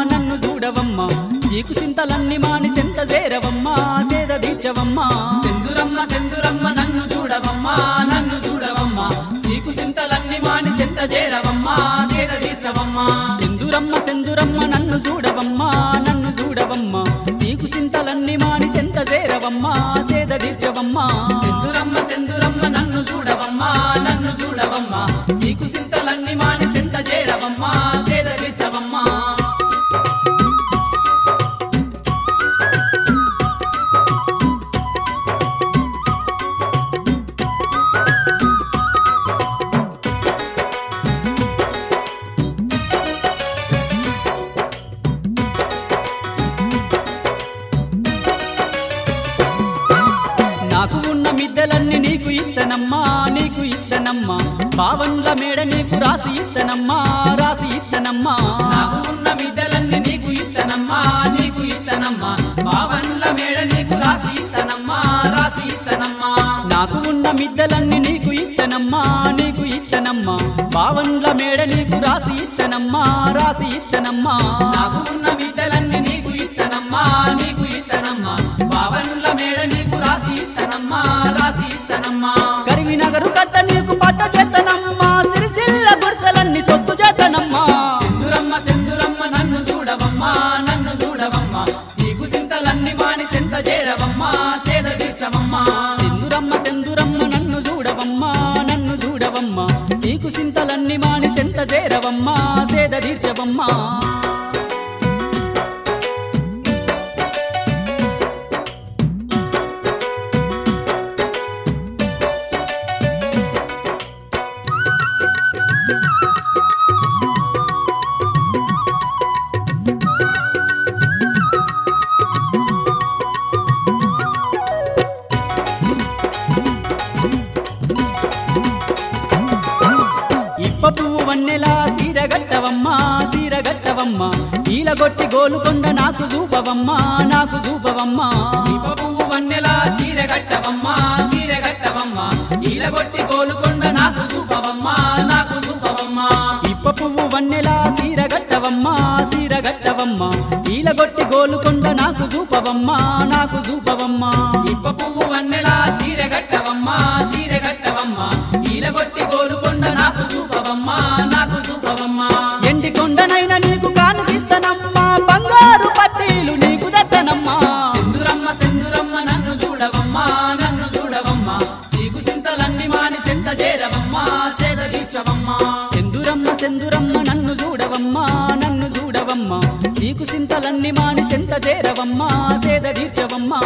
నన్ను చూడవమ్మా చీకు సింతలన్నీ మాని సెంత చేరవమ్మా సేద తీర్చవమ్మా సెందురమ్మ సెందురమ్మ నన్ను చూడవమ్మా నన్ను చూడవమ్మా సీకు సింతలన్నీ మాని సెంత చేరవమ్మా సేద తీర్చవమ్మా సెందురమ్మ సెందురమ్మ నన్ను చూడవమ్మా నన్ను చూడవమ్మా చీకు సింతలన్నీ మాని సెంత చేరవమ్మా సేద తీర్చవమ్మా సెందురమ్మ సెందురమ్మ నన్ను చూడవమ్మా నన్ను చూడవమ్మా సీకు సింతలన్నీ మాని సెంత చేరవమ్మా సేద తీర్చవమ్మా నాకు ఉన్న మిద్దెలన్నీ నీకు ఇత్తనమ్మా నీకు ఇత్తనమ్మా బావన్ల మేడ నీకు రాసి ఇత్తనమ్మా రాసి ఇత్తనమ్మా నాకు ఉన్న మిద్దలన్నీ నీకు ఇత్తనమ్మా నీకు ఇత్తనమ్మా బావన్ల మేడ నీకు రాసి ఇత్తనమ్మా రాసి ఇత్తనమ్మా నాకు ఉన్న మిద్దెలన్నీ నీకు ఇత్తనమ్మా నీకు ఇత్తనమ్మా బావన్ల మేడ నీకు రాసి ఇత్తనమ్మా రాసి ఇత్తనమ్మా నాకు ఉన్న మిద్దలన్నీ నీకు ఇత్తనమ్మా నీకు ఇత్తనమ్మా బావన్ల మేడ నీకు రాసి ఇత్తనమ్మా రాసి ఇత్తనమ్మా కరివినగరు కట్ట నీకు పట్ట చేతనమ్మా సిరిసిల్ల గుడిసెలన్నీ సొత్తు చేతనమ్మా సెందురమ్మ సెందురమ్మ నన్ను చూడవమ్మా నన్ను చూడవమ్మా సీకు సింతలన్నీ మాని సెంత చేరవమ్మా సేద తీర్చవమ్మా సెందురమ్మ సెందురమ్మ నన్ను చూడవమ్మా నన్ను చూడవమ్మా సీకు సింతలన్నీ మాని సెంత చేరవమ్మా సేద తీర్చవమ్మా ఇప్ప పువ్వు వన్నెలా సీరగట్టవమ్మా సీరగట్టవమ్మా ఈలగొట్టి గోలుకొండ నాకు చూపవమ్మా నాకు చూపవమ్మా దీప పువ్వు వన్నెలా సీర గట్టవమ్మా సీర గట్టవమ్మా ఈలగొట్టి కోలుకొండ నాకు చూపవమ్మా నాకు చూపవమ్మా ఇప్ప పువ్వు వన్నెలా సీరగట్టవమ్మా సీరగట్టవమ్మా ఈలగొట్టి గోలుకొండ నాకు చూపవమ్మా నాకు చూపవమ్మా ఇప్ప పువ్వు వన్నెలా సీర గట్టవమ్మా సీర గట్టవమ్మా ఈలగొట్టి కోలుకొండ నాకు చూపవమ్మా నాకు చూపవమ్మా ఎండి కొండనైనా నీకు కానుకిస్తనమ్మా బంగారు పట్టీలు నీకు దత్తనమ్మా సెందురమ్మ సెందురమ్మ నన్ను చూడవమ్మా నన్ను చూడవమ్మా సీకు సింతలన్నీ మాని సెంత చేరవమ్మా సేద తీర్చవమ్మా సెందురమ్మ సెందురమ్మ నన్ను చూడవమ్మా నన్ను చూడవమ్మా సీకు సింతలన్నీ మాని సెంత చేరవమ్మా సేద తీర్చవమ్మా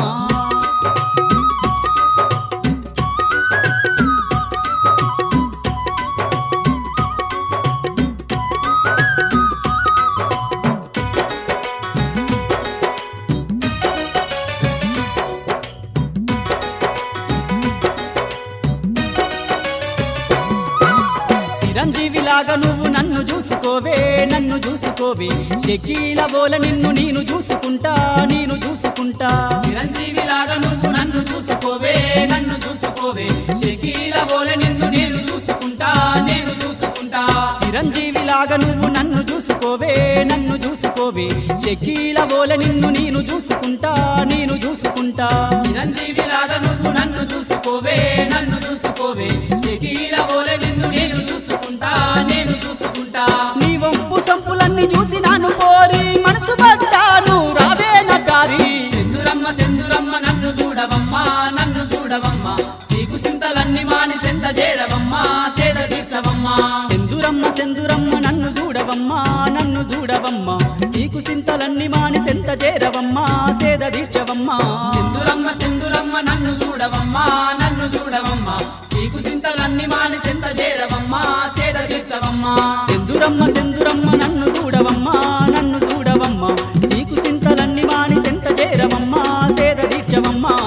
చిరంజీవిలాగా నువ్వు నన్ను చూసుకోవే నన్ను చూసుకోవే షకీల బోల నిన్ను నేను చూసుకుంటా నేను చూసుకుంటా చిరంజీవిలాగా నువ్వు నన్ను చూసుకోవే నన్ను చూసుకోవే షకీల బోలె నిన్ను నేను చూసుకుంటా నేను చూసుకుంటా చిరంజీవిలాగా నువ్వు నన్ను చూసుకోవే నన్ను చూసుకోవే షకీల బోల నిన్ను నేను చూసుకుంటా నేను చూసుకుంటా చిరంజీవిలాగా నువ్వు నన్ను చూసుకోవే నన్ను చూసుకోవే షకీల బోలె నిన్ను నేను చూసుకుంటా నేను చూసుకుంటా నీ వంపు సంపులన్నీ చూసి నాను పోరి మనసు పడ్డాను రావే నా ప్యారి సెందురమ్మ సెందురమ్మ నన్ను చూడవమ్మా నన్ను చూడవమ్మా సీకు సింతలన్నీ మాని సెంత చేరవమ్మా సేద తీర్చవమ్మా సెందురమ్మ సెందురమ్మ నన్ను చూడవమ్మా నన్ను చూడవమ్మా సీకు సింతలన్నీ మాని సెంత చేరవమ్మా సేద తీర్చవమ్మా సింధురమ్మ సింధురమ్మ నన్ను చూడవమ్మా నన్ను చూడవమ్మా సీకు సింతలన్నీ మాని సెంత చేరవమ్మా సేద తీర్చవమ్మా సెందురమ్మ సెందురమ్మ నన్ను చూడవమ్మా నన్ను చూడవమ్మా సీకు సింతలన్నీ మాని సెంత చేరవమ్మా సేద తీర్చవమ్మా